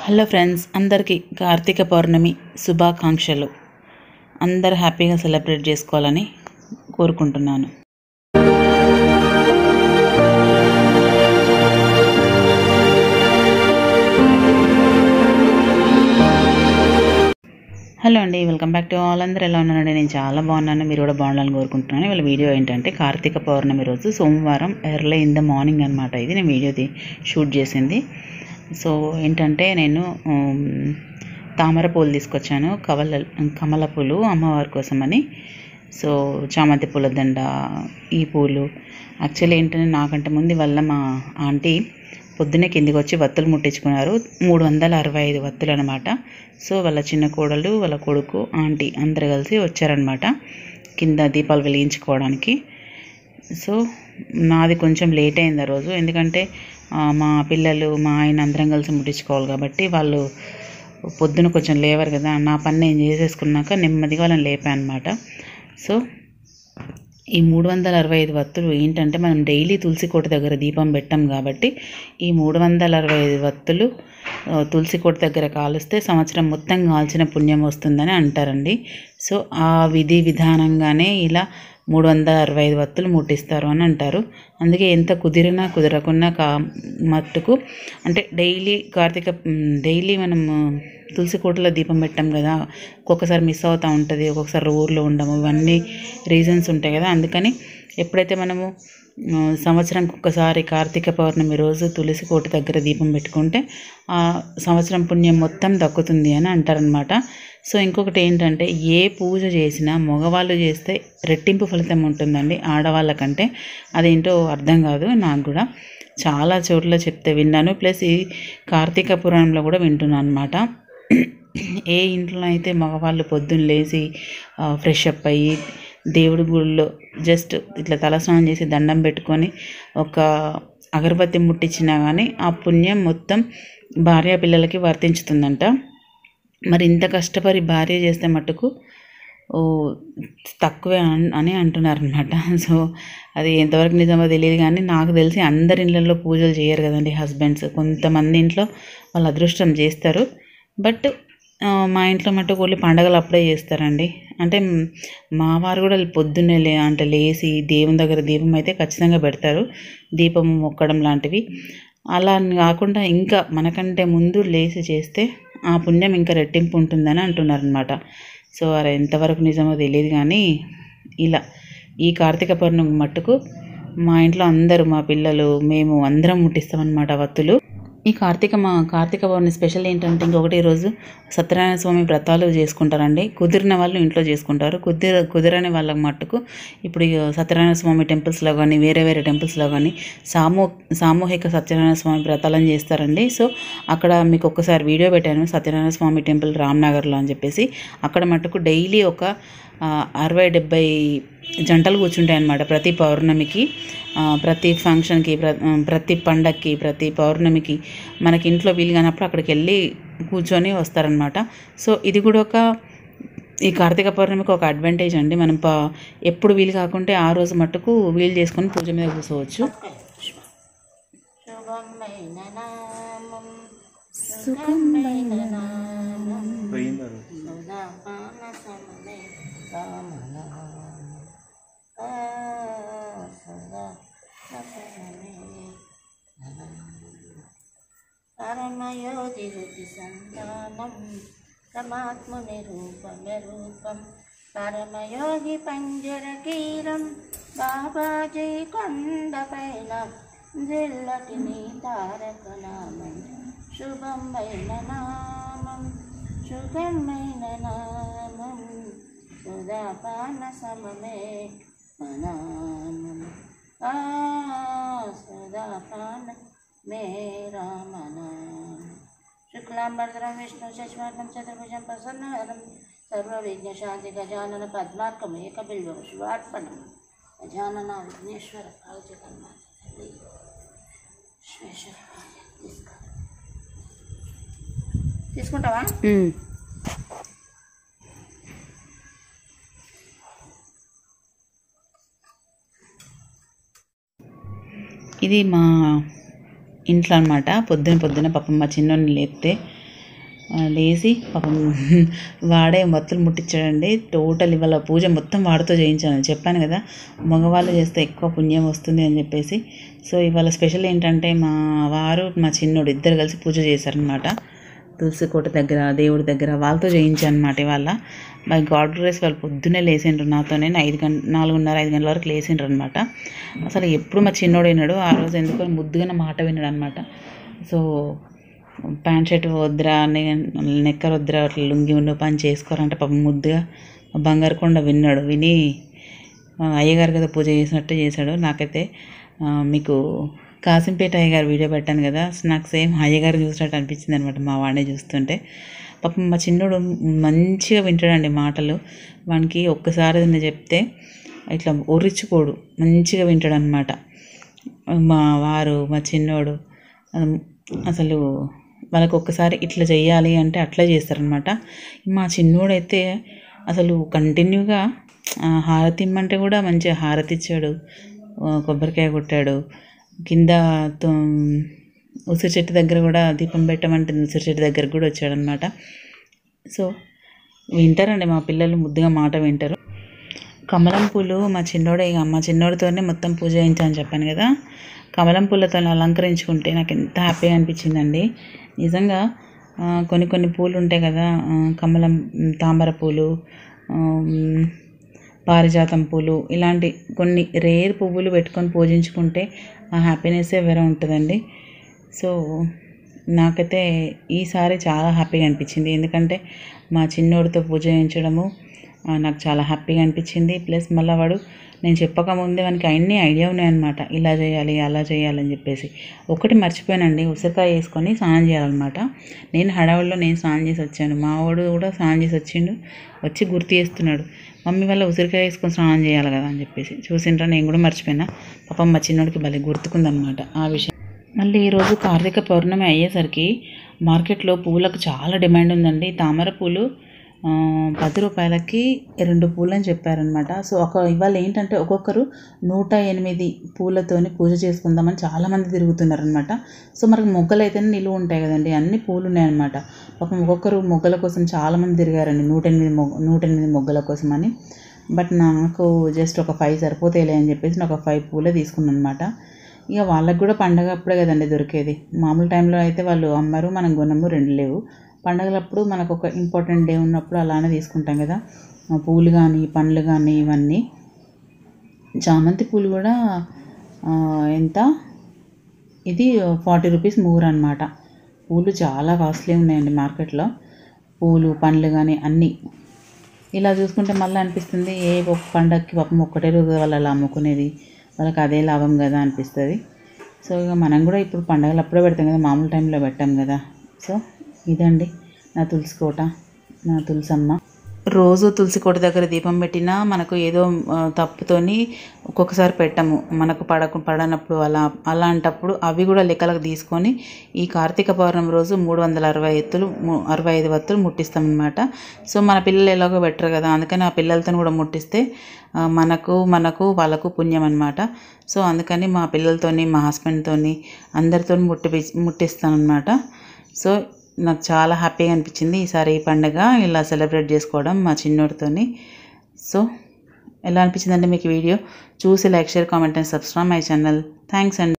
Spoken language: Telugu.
హలో ఫ్రెండ్స్ అందరికీ కార్తీక పౌర్ణమి శుభాకాంక్షలు అందరు హ్యాపీగా సెలబ్రేట్ చేసుకోవాలని కోరుకుంటున్నాను హలో అండి వెల్కమ్ బ్యాక్ టు ఆల్ అందరూ ఎలా ఉన్నారండి నేను చాలా బాగున్నాను మీరు కూడా బాగుండాలని కోరుకుంటున్నాను వీళ్ళ వీడియో ఏంటంటే కార్తీక పౌర్ణమి రోజు సోమవారం ఎర్లీ ఇన్ ద మార్నింగ్ అనమాట ఇది నేను వీడియో తీ- షూట్ చేసింది సో ఏంటంటే నేను ఉమ్, తామర పూలు తీసుకొచ్చాను కవల కమల పూలు అమ్మవారి కోసమని సో చామంతి పూల దండ ఈ పూలు యాక్చువల్లీ ఏంటంటే నాకంటే ముందు వల్ల మా ఆంటీ పొద్దున్నే కిందికి వచ్చి వత్తులు ముట్టించుకున్నారు మూడు వందల అరవై ఐదు వత్తులు అనమాట సో వాళ్ళ చిన్న కోడలు వాళ్ళ కొడుకు ఆంటీ అందరు కలిసి వచ్చారనమాట కింద దీపాలు వెలిగించుకోవడానికి సో నాది కొంచెం లేట్ అయింది ఆ రోజు ఎందుకంటే ఆ, మా పిల్లలు మా ఆయన అందరం కలిసి ముట్టించుకోవాలి కాబట్టి వాళ్ళు పొద్దున కొంచెం లేవరు కదా నా పని నేను చేసేసుకున్నాక నెమ్మదిగా వాళ్ళని లేపాను అనమాట సో ఈ మూడు వందల అరవై ఐదు వత్తులు ఏంటంటే మనం డైలీ తులసి కోట దగ్గర దీపం పెట్టాం కాబట్టి ఈ మూడు వందల అరవై ఐదు వత్తులు ఆ, తులసి కోట దగ్గర కాలుస్తే సంవత్సరం మొత్తం కాల్చిన పుణ్యం వస్తుందని అంటారండి సో ఆ విధి విధానంగానే ఇలా మూడు వందల అరవై ఐదు వత్తులు ముట్టిస్తారు అని అంటారు అందుకే ఎంత కుదిరినా కుదరకున్నా కా మట్టుకు అంటే డైలీ కార్తీక డైలీ మనం తులసి కోటలో దీపం పెట్టాం కదా ఒక్కొక్కసారి మిస్ అవుతూ ఉంటుంది ఒక్కొక్కసారి ఊర్లో ఉండము ఇవన్నీ రీజన్స్ ఉంటాయి కదా అందుకని ఎప్పుడైతే మనము ఆ, సంవత్సరానికి ఒక్కసారి కార్తీక పౌర్ణమి రోజు తులసి కోట దగ్గర దీపం పెట్టుకుంటే ఆ సంవత్సరం పుణ్యం మొత్తం దక్కుతుంది అని అంటారనమాట సో ఇంకొకటి ఏంటంటే ఏ పూజ చేసినా మగవాళ్ళు చేస్తే రెట్టింపు ఫలితం ఉంటుందండి ఆడవాళ్ళకంటే అదేంటో అర్థం కాదు నాకు కూడా చాలా చోట్ల చెప్తే విన్నాను ప్లస్ ఈ కార్తీక పురాణంలో కూడా వింటున్నాను అనమాట ఏ ఇంట్లో అయితే మగవాళ్ళు పొద్దున్న లేచి ఫ్రెష్ అప్ అయ్యి దేవుడి గుడిలో జస్ట్ ఇట్లా తలస్నానం చేసి దండం పెట్టుకొని ఒక అగరబత్తి ముట్టించినా కానీ ఆ పుణ్యం మొత్తం భార్య పిల్లలకి వర్తించుతుందంట మరి ఇంత కష్టపడి భార్య చేస్తే మట్టుకు ఓ తక్కువే అన్- అని అంటున్నారు అనమాట సో అది ఎంతవరకు నిజమో తెలియదు కానీ నాకు తెలిసి అందరి ఇళ్ళల్లో పూజలు చేయరు కదండి హస్బెండ్స్ కొంతమంది ఇంట్లో వాళ్ళ అదృష్టం చేస్తారు బట్ ఆ, మా ఇంట్లో మట్టుకు ఓన్లీ పండగలు అప్పుడే చేస్తారండి అంటే మ్, మా వారు కూడా పొద్దున్నే లే అంటే లేచి దేవుని దగ్గర దీపం అయితే ఖచ్చితంగా పెడతారు దీపం మొక్కడం లాంటివి అలా అని కాకుండా ఇంకా మనకంటే ముందు లేచి చేస్తే ఆ పుణ్యం ఇంకా రెట్టింపు ఉంటుందని అంటున్నారు అనమాట సో అది ఎంతవరకు నిజమో తెలియదు కానీ ఇలా ఈ కార్తీక పౌర్ణమి మట్టుకు మా ఇంట్లో అందరూ మా పిల్లలు మేము అందరం ముట్టిస్తామన్నమాట వత్తులు ఈ కార్తీక మా కార్తీక పౌర్ణమి స్పెషల్ ఏంటంటే ఇంకొకటి రోజు సత్యనారాయణ స్వామి వ్రతాలు చేసుకుంటారండి కుదిరిన వాళ్ళు ఇంట్లో చేసుకుంటారు కుదిర కుదిరని వాళ్ళకి మట్టుకు ఇప్పుడు ఈ సత్యనారాయణ స్వామి టెంపుల్స్లో కానీ వేరే వేరే టెంపుల్స్లో కానీ సామూ సామూహిక సత్యనారాయణ స్వామి వ్రతాలను చేస్తారండి సో అక్కడ మీకు ఒక్కసారి వీడియో పెట్టాను సత్యనారాయణ స్వామి టెంపుల్ రామ్నగర్లో అని చెప్పేసి అక్కడ మట్టుకు డైలీ ఒక ఆ, అరవై డెబ్బై జంటలు కూర్చుంటాయి అన్నమాట ప్రతి పౌర్ణమికి ఆ, ప్రతి ఫంక్షన్కి ప్ర ఆ, ప్రతి పండక్కి ప్రతి పౌర్ణమికి మనకి ఇంట్లో వీలు కానప్పుడు అక్కడికి వెళ్ళి కూర్చొని వస్తారనమాట సో ఇది కూడా ఒక ఈ కార్తీక పౌర్ణమికి ఒక అడ్వాంటేజ్ అండి మనం ప ఎప్పుడు వీలు కాకుంటే ఆ రోజు మట్టుకు వీలు చేసుకొని పూజ మీద కూర్చోవచ్చు శుభమైన నామం సుఖమైన నామం సుధాపాన సమనే రామనామం ఆ సదా సమనే పరమయోధి రుచి సంతానం పరమాత్ముని రూపమే రూపం పరమయోగి పంజర కీరం బాబాజీ కొండపైన జిల్లటి నీ తారక నామం శుభమైన నామం శుభమైన నామం సుధాపాన సమమే మనామం ఆ సుధాపాన మే రామనామం శుక్లాంబరధరం విష్ణు శశివర్ణం చతుర్భుజం ప్రసన్నవరం సర్వవిఘ్నశాంతి గజానన పద్మార్కం ఏకబిల్వం శివార్పణం గజానన విఘ్నేశ్వర జగన్మాత తల్లి విశ్వేశ్వర తీసుకో తీసుకుంటావా ఇది మా ఇంట్లో అనమాట పొద్దున పొద్దున పాపం మా చిన్నోడిని లేపితే ఆ, లేచి పాపం వాడే మత్తులు ముట్టించాడండి టోటల్ ఇవాళ పూజ మొత్తం వాడితో చేయించాను చెప్పాను కదా మగవాళ్ళు చేస్తే ఎక్కువ పుణ్యం వస్తుంది అని చెప్పేసి సో ఇవాళ స్పెషల్ ఏంటంటే మా వారు మా చిన్నోడు ఇద్దరు కలిసి పూజ చేశారనమాట తులసి కోట దగ్గర దేవుడి దగ్గర వాళ్ళతో చేయించాను అనమాట ఇవాళ మై గాడ్ గ్రేస్ వాళ్ళు పొద్దున్నే లేచిండ్రు నాతోనే ఐదు గంట నాలుగున్నర ఐదు గంటల వరకు లేచిండ్రు అనమాట అసలు ఎప్పుడు మా చిన్నోడు విన్నాడు ఆ రోజు ఎందుకో ముద్దుగా నా మాట విన్నాడు అనమాట సో ప్యాంట్ షర్ట్ వద్దురా నెక్కర్ వద్దురా అట్లా లుంగి ఉండు పని చేసుకోరంటే పాపం ముద్దుగా బంగారు కొండ విన్నాడు విని ఆ, అయ్యగారు కదా పూజ చేసినట్టు చేశాడు నాకైతే ఆ, మీకు కాసింపేట అయ్యగారు వీడియో పెట్టాను కదా నాకు సేమ్ అయ్యగారు చూసినట్టు అనిపించింది అనమాట మా వాడిని చూస్తుంటే పాపం మా చిన్నోడు మంచిగా వింటాడండి మాటలు వానికి ఒక్కసారి ఏదైనా చెప్తే ఇట్లా ఒరిచుకోడు మంచిగా వింటాడు అనమాట మా వారు మా చిన్నోడు అం- అసలు వాళ్ళకి ఒక్కసారి ఇట్లా చేయాలి అంటే అట్లా చేస్తారనమాట మా చిన్నోడైతే అసలు కంటిన్యూగా ఆ, హారతి ఇమ్మంటే కూడా మంచిగా హారతి ఇచ్చాడు ఆ, కొబ్బరికాయ కొట్టాడు కింద తో- ఉసిరి చెట్టు దగ్గర కూడా దీపం పెట్టమంటే ఉసిరి చెట్టు దగ్గరకు కూడా వచ్చాడనమాట సో వింటారండి మా పిల్లలు ముద్దుగా మాట వింటారు కమలం పూలు మా చిన్నోడే ఇక మా చిన్నోడితోనే మొత్తం పూజ చేయించాలని చెప్పాను కదా కమలం పూలతో అలంకరించుకుంటే నాకు ఎంత హ్యాపీగా అనిపించిందండి నిజంగా ఆ, కొన్ని కొన్ని పూలు ఉంటాయి కదా ఆ, కమలం ఉమ్, తామర పూలు ఉమ్, పారిజాతం పూలు ఇలాంటి కొన్ని రేర్ పువ్వులు పెట్టుకొని పూజించుకుంటే ఆ హ్యాపీనెస్సే వేరే ఉంటుందండి సో నాకైతే ఈసారి చాలా హ్యాపీగా అనిపించింది ఎందుకంటే మా చిన్నోడితో పూజ చేయించడము ఆ, నాకు చాలా హ్యాపీగా అనిపించింది ప్లస్ మళ్ళీ వాడు నేను చెప్పకముందే వానికి అన్ని ఐడియా ఉన్నాయన్నమాట ఇలా చేయాలి అలా చేయాలని చెప్పేసి ఒకటి మర్చిపోయానండి ఉసిరికాయ వేసుకొని స్నానం చేయాలన్నమాట నేను హడావుల్లో నేను స్నానం చేసి వచ్చాను మా వాడు కూడా స్నానం చేసి వచ్చిండు వచ్చి గుర్తు చేస్తున్నాడు మమ్మీ వల్ల ఉసిరికాయ వేసుకొని స్నానం చేయాలి కదా అని చెప్పేసి చూసిండ్రా నేను కూడా మర్చిపోయినా పాపం మా చిన్నోడికి భలే గుర్తుకుందనమాట ఆ విషయం మళ్ళీ ఈరోజు కార్తీక పౌర్ణమి అయ్యేసరికి మార్కెట్లో పూలకు చాలా డిమాండ్ ఉందండి తామర పూలు ఆ, పది రూపాయలకి రెండు పూలు అని చెప్పారనమాట సో ఒక ఇవాళ ఏంటంటే ఒక్కొక్కరు నూట ఎనిమిది పూలతోని పూజ చేసుకుందామని చాలామంది తిరుగుతున్నారనమాట సో మనకు మొగ్గలు అయితేనే నిలువ ఉంటాయి కదండి అన్ని పూలు ఉన్నాయన్నమాట పాపం ఒక్కొక్కరు మొగ్గల కోసం చాలామంది తిరిగారండి నూట ఎనిమిది మొగ్గ నూట ఎనిమిది మొగ్గల కోసం అని బట్ నాకు జస్ట్ ఒక ఫైవ్ సరిపోతాయిలే అని చెప్పేసి నేను ఒక ఫైవ్ పూలే తీసుకున్నాను అనమాట ఇక వాళ్ళకి కూడా పండగ అప్పుడే కదండి దొరికేది మామూలు టైంలో అయితే వాళ్ళు అమ్మరు మనం కొనము రెండు లేవు పండగలప్పుడు మనకు ఒక ఇంపార్టెంట్ డే ఉన్నప్పుడు అలానే తీసుకుంటాం కదా ఆ పూలు కానీ పండ్లు కానీ ఇవన్నీ చామంతి పూలు కూడా ఆ, ఎంత ఇది ఫార్టీ రూపీస్ మూర అనమాట పూలు చాలా కాస్ట్లీ ఉన్నాయండి మార్కెట్లో పూలు పండ్లు కానీ అన్నీ ఇలా చూసుకుంటే మళ్ళీ అనిపిస్తుంది ఏ ఒక్క పండగకి పాపం ఒక్కటే రోజు వాళ్ళు అలా అమ్ముకునేది వాళ్ళకి అదే లాభం కదా అనిపిస్తుంది సో ఇక మనం కూడా ఇప్పుడు పండగలు అప్పుడే పెడతాం కదా మామూలు టైంలో పెట్టాం కదా సో ఇదండి నా తులసి కోట నా తులసమ్మ రోజు తులసి కోట దగ్గర దీపం పెట్టినా మనకు ఏదో ఆ, తప్పుతోని ఒక్కొక్కసారి పెట్టము మనకు పడకు పడనప్పుడు అలా అలాంటప్పుడు అవి కూడా లెక్కలకు తీసుకొని ఈ కార్తీక పౌర్ణమి రోజు మూడు వందల అరవై ఎత్తులు ము- అరవై ఐదు వత్తులు ముట్టిస్తామన్నమాట సో మన పిల్లలు ఎలాగో పెట్టరు కదా అందుకని ఆ పిల్లలతో కూడా ముట్టిస్తే ఆ, మనకు మనకు వాళ్ళకు పుణ్యం అనమాట సో అందుకని మా పిల్లలతోని మా హస్బెండ్తోని అందరితో ముట్టి ముట్టిస్తాను అనమాట సో నాకు చాలా హ్యాపీగా అనిపించింది ఈసారి ఈ పండుగ ఇలా సెలబ్రేట్ చేసుకోవడం మా చిన్నోడితోని సో ఎలా అనిపించిందంటే మీకు వీడియో చూసి like share comment and subscribe my channel thanks అండి